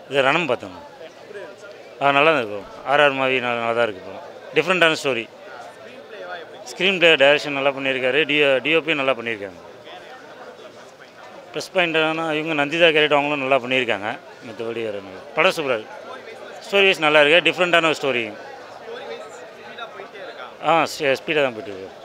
இது ரணம் பார்த்தோம் ஆ நல்லா தான் இருக்கும் ஆர்ஆர் மூவி நல்லா நல்லா தான் இருக்குது இப்போ டிஃப்ரெண்ட்டான ஸ்டோரி ஸ்க்ரீன் ப்ளே டைரக்ஷன் நல்லா பண்ணியிருக்காரு டிஓ டிஓபியும் நல்லா பண்ணியிருக்காங்க ப்ளஸ் பாயிண்ட்னா இவங்க நந்திதா கேரட் அவங்களும் நல்லா பண்ணியிருக்காங்க மற்றபடி வேறு நல்லா படம் சூப்பராக இருக்குது ஸ்டோரி வைஸ் நல்லா இருக்கு டிஃப்ரெண்ட்டான ஒரு ஸ்டோரி ஆ ஸ்பீடாக தான் போயிட்டு இருக்கு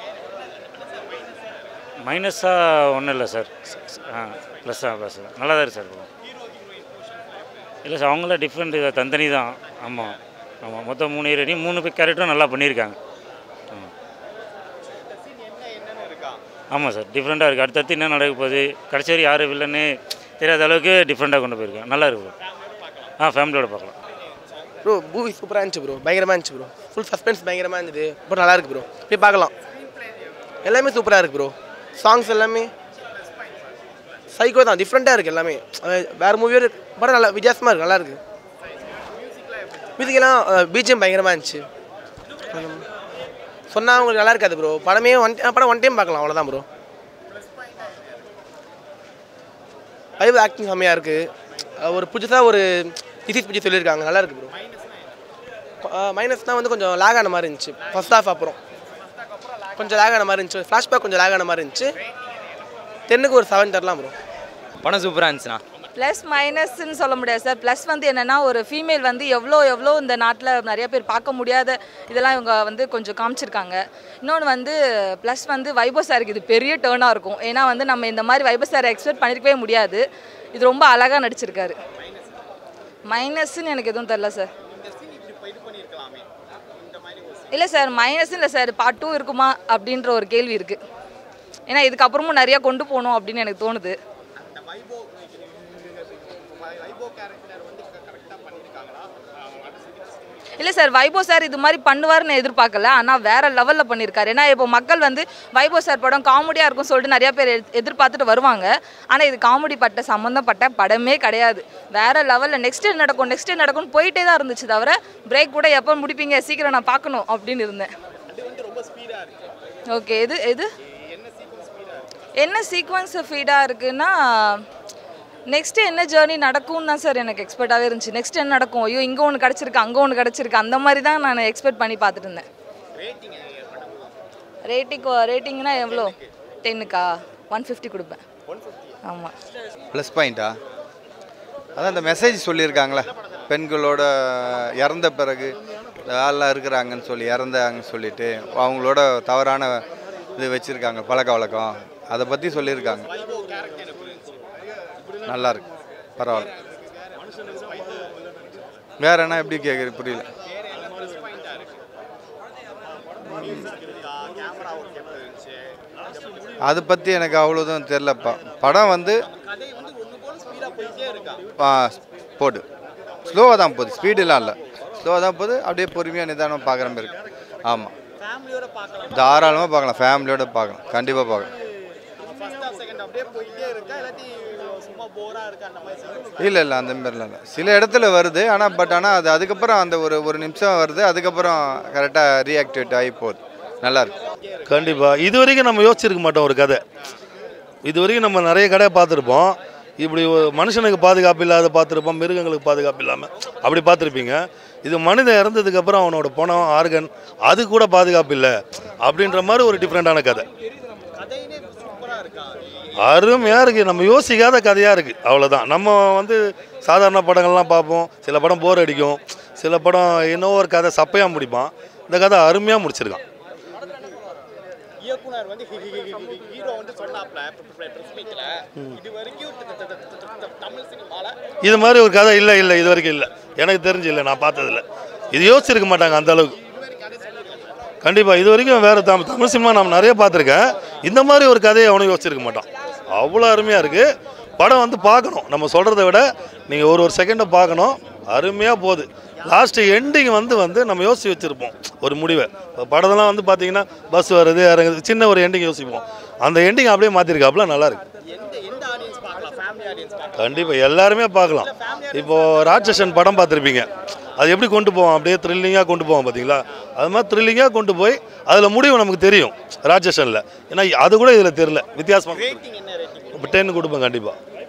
மைனஸாக ஒன்றும் இல்லை சார் ஆ ப்ளஸ் தான் ப்ளஸ் தான் நல்லா தான் இருக்கு சார் படம் இல்லை சார் அவங்கள டிஃப்ரெண்ட் தந்தனி தான் ஆமாம் ஆமாம் மொத்தம் மூணு ஹீரோயினி மூணு பேர் கேரக்டரும் நல்லா பண்ணியிருக்காங்க ஆமாம் ஆமாம் சார் டிஃப்ரெண்ட்டாக இருக்குது அடுத்தடுத்து என்ன நடக்க போகுது கடைசி வரை யார் வில்லன்னு தெரியாத அளவுக்கு டிஃப்ரெண்ட்டாக கொண்டு போயிருக்காங்க நல்லா இருக்கு bro. ஆ ஃபேமிலியோட பார்க்கலாம் ப்ரோ மூவி சூப்பராக இருந்துச்சு ப்ரோ பயங்கரமாக இருந்துச்சு ப்ரோ ஃபுல் சஸ்பென்ஸ் பயங்கரமாக இருந்தது ரொம்ப நல்லா இருக்கு ப்ரோ போய் பார்க்கலாம் எல்லாமே சூப்பராக இருக்கு ப்ரோ சாங்ஸ் எல்லாமே சைக்கோ தான் டிஃப்ரெண்ட்டாக இருக்குது எல்லாமே அஹ் வேறு மூவியோட படம் நல்லா வித்தியாசமாக இருக்குது நல்லா இருக்கு மியூசிக்கெல்லாம் பிஜிஎம் பயங்கரமாக இருந்துச்சு சொன்னால் உங்களுக்கு நல்லா இருக்காது ப்ரோ படமே ஒன் படம் ஒன் டைம் பார்க்கலாம் அவ்வளோதான் ப்ரோ வைப் ஆக்டிங் செம்மையாக இருக்குது ஒரு புதுசாக ஒரு டிசீஸ் பற்றி சொல்லியிருக்காங்க நல்லா இருக்கு ப்ரோ மைனஸ்னால் வந்து கொஞ்சம் லேக் ஆன மாதிரி இருந்துச்சு ஃபர்ஸ்ட் ஹாஃப் அப்புறம் கொஞ்சம் லேக் ஆன மாதிரி இருந்துச்சு ஃப்ளாஷ்பேக் கொஞ்சம் லேக் ஆன மாதிரி இருந்துச்சு டென்னுக்கு ஒரு செவன் தரலாம் ப்ரோ படம் சூப்பராக இருந்துச்சுண்ணா ப்ளஸ் மைனஸ்ன்னு சொல்ல முடியாது சார் ப்ளஸ் வந்து என்னென்னா ஒரு ஃபீமேல் வந்து எவ்வளோ எவ்வளோ இந்த நாட்டில் நிறைய பேர் பார்க்க முடியாத இதெல்லாம் இவங்க வந்து கொஞ்சம் காமிச்சிருக்காங்க இன்னொன்று வந்து ப்ளஸ் வந்து வைபோ சாருக்கு இது பெரிய டேர்னாக இருக்கும் ஏன்னா வந்து நம்ம இந்த மாதிரி வைபோ சாரை எக்ஸ்பெக்ட் பண்ணியிருக்கவே முடியாது இது ரொம்ப அழகாக நடிச்சிருக்காரு மைனஸ்ன்னு எனக்கு எதுவும் தெரில சார் இல்லை சார் மைனஸ் இல்லை சார் பார்ட் டூ இருக்குமா அப்படின்ற ஒரு கேள்வி இருக்குது ஏன்னா இதுக்கப்புறமும் நிறையா கொண்டு போகணும் அப்படின்னு எனக்கு தோணுது இல்லை சார் வைபோ சார் இது மாதிரி பண்ணுவார்னு எதிர்பார்க்கல ஆனால் வேற லெவலில் பண்ணியிருக்காரு ஏன்னா இப்போ மக்கள் வந்து வைபோ சார் படம் காமெடியாக இருக்கும் சொல்லிட்டு நிறைய பேர் எதிர்- எதிர்பார்த்துட்டு வருவாங்க ஆனால் இது காமெடி பட்ட சம்மந்தப்பட்ட படமே கிடையாது வேற லெவலில் நெக்ஸ்ட் என்ன நடக்கும் நெக்ஸ்ட் என்ன நடக்கும்னு போயிட்டே தான் இருந்துச்சு தவிர பிரேக் கூட எப்போ முடிப்பீங்க சீக்கிரம் நான் பார்க்கணும் அப்படின்னு இருந்தேன் ஓகே எது எது என்ன சீக்வன்ஸ் ஃபீடாக இருக்குன்னா நெக்ஸ்ட்டு என்ன ஜேர்னி நடக்கும்னு தான் சார் எனக்கு எக்ஸ்பெக்டாகவே இருந்துச்சு நெக்ஸ்ட் என்ன நடக்கும் ஐயோ இங்கே ஒன்று கிடச்சிருக்கு அங்கே ஒன்று கிடச்சிருக்கு அந்த மாதிரி தான் நான் எக்ஸ்பெக்ட் பண்ணி பார்த்துட்டு இருந்தேன் ரேட்டிங் ரேட்டிங்னா எவ்வளோ டென்னுக்கா ஒன் ஃபிஃப்டி கொடுப்பேன் ஆமாம் ப்ளஸ் பாயிண்ட்டா அதான் அந்த மெசேஜ் சொல்லியிருக்காங்களே பெண்களோட இறந்த பிறகு ஆள்லாம் இருக்கிறாங்கன்னு சொல்லி இறந்தாங்கன்னு சொல்லிட்டு அவங்களோட தவறான இது வச்சுருக்காங்க பழக்க வழக்கம் அதை பற்றி சொல்லியிருக்காங்க நல்லா இருக்கு பரவாயில்ல வேற என்ன எப்படி கேட்குறது புரியல அதை பற்றி எனக்கு அவ்வளோதும் தெரிலப்பா படம் வந்து ஆ, போடு ஸ்லோவாக தான் போகுது ஸ்பீடுலாம் இல்லை ஸ்லோவாக தான் போகுது அப்படியே பொறுமையாக நிதானம் பார்க்குற மாதிரி இருக்கு ஆமாம் தாராளமாக பார்க்கலாம் ஃபேமிலியோட பார்க்கலாம் கண்டிப்பாக பார்க்கலாம் இல்லை இல்லை அந்த மாதிரிலாம் இல்லை சில இடத்துல வருது ஆனால் பட் ஆனால் அது அதுக்கப்புறம் அந்த ஒரு ஒரு நிமிஷம் வருது அதுக்கப்புறம் கரெக்டாக ரீஆக்டிவேட் ஆகி போகுது நல்லா இருக்கு கண்டிப்பாக இது வரைக்கும் நம்ம யோசிச்சிருக்க மாட்டோம் ஒரு கதை இது வரைக்கும் நம்ம நிறைய கடை பார்த்துருப்போம் இப்படி ஒரு மனுஷனுக்கு பாதுகாப்பு இல்லாத பார்த்துருப்போம் மிருகங்களுக்கு பாதுகாப்பு இல்லாமல் அப்படி பார்த்துருப்பீங்க இது மனிதன் இறந்ததுக்கப்புறம் அவனோட பணம் ஆர்கன் அது கூட பாதுகாப்பு இல்லை அப்படின்ற மாதிரி ஒரு டிஃப்ரெண்ட்டான கதை அருமையாக இருக்குது நம்ம யோசிக்காத கதையாக இருக்குது அவ்வளோதான் நம்ம வந்து சாதாரண படங்கள்லாம் பார்ப்போம் சில படம் போர் அடிக்கும் சில படம் இன்னும் ஒரு கதை சப்பையாக முடிப்பான் இந்த கதை அருமையாக முடிச்சிருக்கான் இயக்குனர் வந்து ஹீரோ வந்து சொன்னாப்ல ப்ரெஸ் மீட்ல இது வரைக்கும் த- த- த- த- த- தமிழ் சினிமால இது மாதிரி ஒரு கதை இல்லை இல்லை இது வரைக்கும் இல்லை எனக்கு தெரிஞ்சு இல்லை நான் பார்த்ததில்ல இது யோசிச்சிருக்க மாட்டாங்க அந்த அளவுக்கு கண்டிப்பாக இது வரைக்கும் வேறு தமிழ் தமிழ் சினிமா நான் நிறைய பார்த்துருக்கேன் இந்த மாதிரி ஒரு கதையை அவனும் யோசிச்சிருக்க மாட்டான் அவ்வளோ அருமையாக இருக்குது படம் வந்து பார்க்கணும் நம்ம சொல்கிறத விட நீங்கள் ஒரு ஒரு செகண்டை பார்க்கணும் அருமையாக போகுது லாஸ்ட்டு எண்டிங் வந்து வந்து நம்ம யோசிச்சு வச்சுருப்போம் ஒரு முடிவை இப்போ படத்தெல்லாம் வந்து பார்த்தீங்கன்னா பஸ் வருது இறங்குது சின்ன ஒரு எண்டிங் யோசிப்போம் அந்த எண்டிங் அப்படியே மாற்றிருக்காப்புல நல்லா இருக்கு எந்த எந்த ஆடியன்ஸ் பார்க்கலாம் ஃபேமிலி ஆடியன்ஸ் பார்க்கலாம் கண்டிப்பாக எல்லாருமே பார்க்கலாம் இப்போது ராட்சசன் படம் பார்த்துருப்பீங்க அது எப்படி கொண்டு போவோம் அப்படியே த்ரில்லிங்காக கொண்டு போவோம் பார்த்தீங்களா அது மாதிரி த்ரில்லிங்காக கொண்டு போய் அதில் முடிவு நமக்கு தெரியும் ராட்சசனில் ஏன்னா அது கூட இதில் தெரில வித்தியாசமாக ரேட்டிங் என்ன ரேட்டிங் டென் கொடுப்பேன் கண்டிப்பாக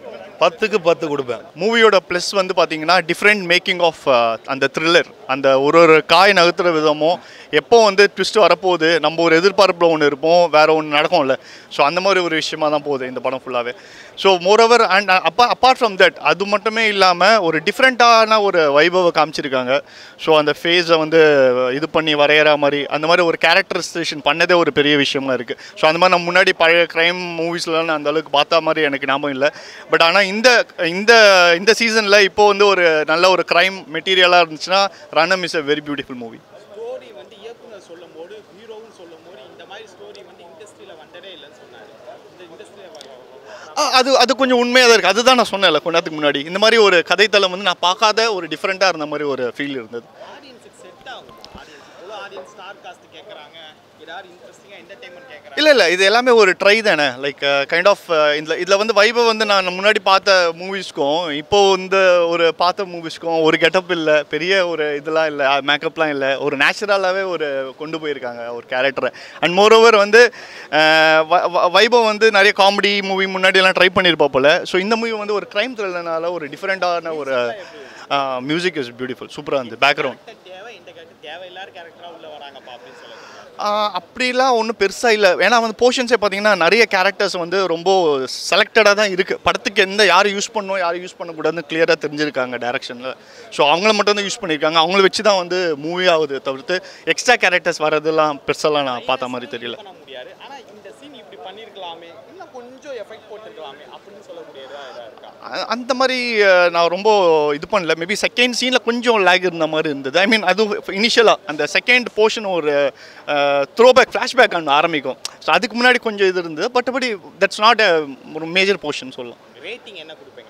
பத்துக்கு பத்து கொடுப்பேன் மூவியோட ப்ளஸ் வந்து பார்த்தீங்கன்னா டிஃப்ரெண்ட் மேக்கிங் ஆஃப் அந்த த்ரில்லர் அந்த ஒரு ஒரு காய் நகர்த்துற விதமும் எப்போ வந்து ட்விஸ்ட் வரப்போகுது நம்ம ஒரு எதிர்பார்ப்பில் ஒன்று இருப்போம் வேற ஒன்று நடக்கும்ல ஸோ அந்த மாதிரி ஒரு விஷயமா தான் போகுது இந்த படம் ஃபுல்லாகவே ஸோ மோரோவர் அண்ட் அப்பா அப்பார்ட் ஃப்ரம் தட் அது மட்டுமே இல்லாமல் ஒரு டிஃப்ரெண்ட்டான ஒரு வைபவை காமிச்சிருக்காங்க ஸோ அந்த ஃபேஸை வந்து இது பண்ணி வரைகிற மாதிரி அந்த மாதிரி ஒரு கேரக்டரைசேஷன் பண்ணதே ஒரு பெரிய விஷயமா இருக்குது ஸோ அந்த மாதிரி நம்ம முன்னாடி பழைய க்ரைம் மூவிஸ்லாம் நான் அந்த அளவுக்கு பார்த்த மாதிரி எனக்கு ஞாபகம் இல்லை பட் ஆனால் இந்த இந்த இந்த சீசனில் இப்போ வந்து ஒரு நல்ல ஒரு க்ரைம் மெட்டீரியலாக இருந்துச்சுன்னா Ranam is a very beautiful movie story வந்து இயக்குனர் சொல்லும் போது ஹீரோவும் சொல்லும் போது இந்த மாதிரி ஸ்டோரி வந்து இண்டஸ்ட்ரியில் வந்ததே இல்லைன்னு சொன்னாரு இந்த இண்டஸ்ட்ரியில் அது அது கொஞ்சம் உண்மையாக தான் இருக்குது அதுதான் நான் சொன்னேன்ல கொஞ்ச நேரத்துக்கு முன்னாடி இந்த மாதிரி ஒரு கதைத்தளம் வந்து நான் பார்க்காத ஒரு டிஃப்ரெண்ட்டாக இருந்த மாதிரி ஒரு ஃபீல் இருந்தது ஆடியன்ஸுக்கு செட் ஆகும் ஆடியன்ஸ் இவ்வளோ ஆடியன்ஸ் ஸ்டார் காஸ்ட் கேட்குறாங்க ஏதாவது இன்ட்ரெஸ்டிங்காக என்டர்டைன்மெண்ட் கேட்குறாங்க இல்லை இல்லை இது எல்லாமே ஒரு ட்ரை தானே லைக் கைண்ட் ஆஃப் இதில் இதில் வந்து வைபவ் வந்து நான் முன்னாடி பார்த்த மூவிஸ்க்கும் இப்போ இந்த ஒரு பார்த்த மூவிஸ்க்கும் ஒரு கெட்டப் இல்லை பெரிய ஒரு இதெல்லாம் இல்லை மேக்கப்லாம் இல்லை ஒரு நேச்சுரலாகவே ஒரு கொண்டு போயிருக்காங்க ஒரு கேரக்டரை அண்ட் மோரோவர் வந்து அஹ், வ- வ- வைபவ் வந்து நிறைய காமெடி மூவி முன்னாடியெல்லாம் ட்ரை பண்ணியிருப்பா போல ஸோ இந்த மூவி வந்து ஒரு க்ரைம் த்ரில்லர்னால ஒரு டிஃப்ரெண்ட்டான ஒரு மியூசிக் இஸ் பியூட்டிஃபுல் சூப்பராக இருந்தது பேக்ரவுண்ட் தேவை இந்த கேரக்டர் தேவையில்லாத கேரக்டராக உள்ள வராங்கப்பா அப்படின்னு சொல்லுங்க ஆஹ் அப்படிலாம் ஒன்றும் பெருசாக இல்லை ஏன்னா வந்து போர்ஷன்ஸே பார்த்தீங்கன்னா நிறைய கேரக்டர்ஸ் வந்து ரொம்ப செலக்டடாக தான் இருக்குது படத்துக்கு எந்த யார் யூஸ் பண்ணணும் யார் யூஸ் பண்ணக்கூடாதுன்னு கிளியராக தெரிஞ்சிருக்காங்க டேரக்ஷனில் ஸோ அவங்கள மட்டும் தான் யூஸ் பண்ணியிருக்காங்க அவங்கள வச்சு தான் வந்து மூவி ஆகுது தவிர்த்து எக்ஸ்ட்ரா கேரக்டர்ஸ் வரதெல்லாம் பெருசாலாம் நான் பார்த்த மாதிரி தெரியல பண்ண முடியாது ஆனால் இந்த சீன் இப்படி பண்ணியிருக்கலாமே இன்னும் கொஞ்சம் எஃபெக்ட் போட்டிருக்கலாமே அப்படின்னு சொல்லக்கூடியதா இதாக இருக்கா அ- அந்த மாதிரி அஹ், நான் ரொம்ப இது பண்ணல மேபி செகண்ட் சீனில் கொஞ்சம் லேக் இருந்த மாதிரி இருந்தது ஐ மீன் அது இனிஷியலாக அந்த செகண்ட் போர்ஷன் ஒரு த்ரோபேக் ஃப்ளாஷ்பேக் ஒன்று ஆரம்பிக்கும் ஸோ அதுக்கு முன்னாடி கொஞ்சம் இது இருந்தது பட்படி தட்ஸ் நாட் ஒரு மேஜர் போர்ஷன் சொல்லலாம் ரேட்டிங் என்ன கொடுப்பீங்க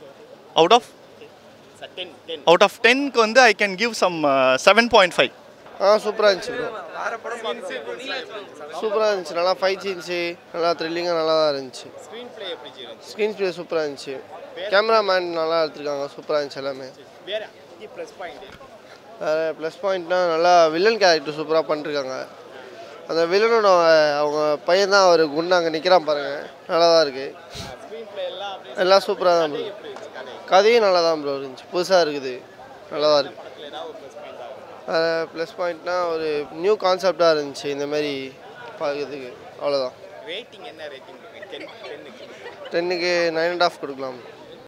out of ten ten out of டென்க்கு வந்து I can give some seven point five ஆ சூப்பராக இருந்துச்சு ப்ரோ சூப்பராக இருந்துச்சு நல்லா ஃபைட் சீன்ஸு நல்லா த்ரில்லிங்காக நல்லா தான் இருந்துச்சு ஸ்க்ரீன் ப்ளே எப்படி இருந்துச்சு ஸ்க்ரீன் ப்ளே சூப்பராக இருந்துச்சு கேமராமேன் நல்லா எடுத்திருக்காங்க சூப்பராக இருந்துச்சு எல்லாமே வேற ப்ளஸ் பாயிண்ட் வேறு ப்ளஸ் பாயிண்ட்னா நல்லா வில்லன் கேரக்டர் சூப்பராக பண்ணிருக்காங்க அந்த வில்லனோட அவங்க பையன் தான் அவர் குண்டு அங்கே நிற்கிறான் பாருங்க நல்லா தான் இருக்குது ஸ்க்ரீன் ப்ளே எல்லாம் அப்படியே எல்லாம் சூப்பராக தான் ப்ரோ கதையும் நல்லா தான் ப்ரோ இருந்துச்சு புதுசாக இருக்குது நல்லா தான் இருக்குது படத்தில் ஏதாவது ஒரு ப்ளஸ் பாயிண்ட் ஆகும் வேறு ப்ளஸ் பாயிண்ட்னா ஒரு நியூ கான்செப்டாக இருந்துச்சு இந்த மாதிரி பார்க்கறதுக்கு அவ்வளோதான் ரேட்டிங் என்ன ரேட்டிங் கொடுப்பீங்க டென் டென்னுக்கு டென்னுக்கு நைன் அண்ட் ஆஃப் கொடுக்கலாம்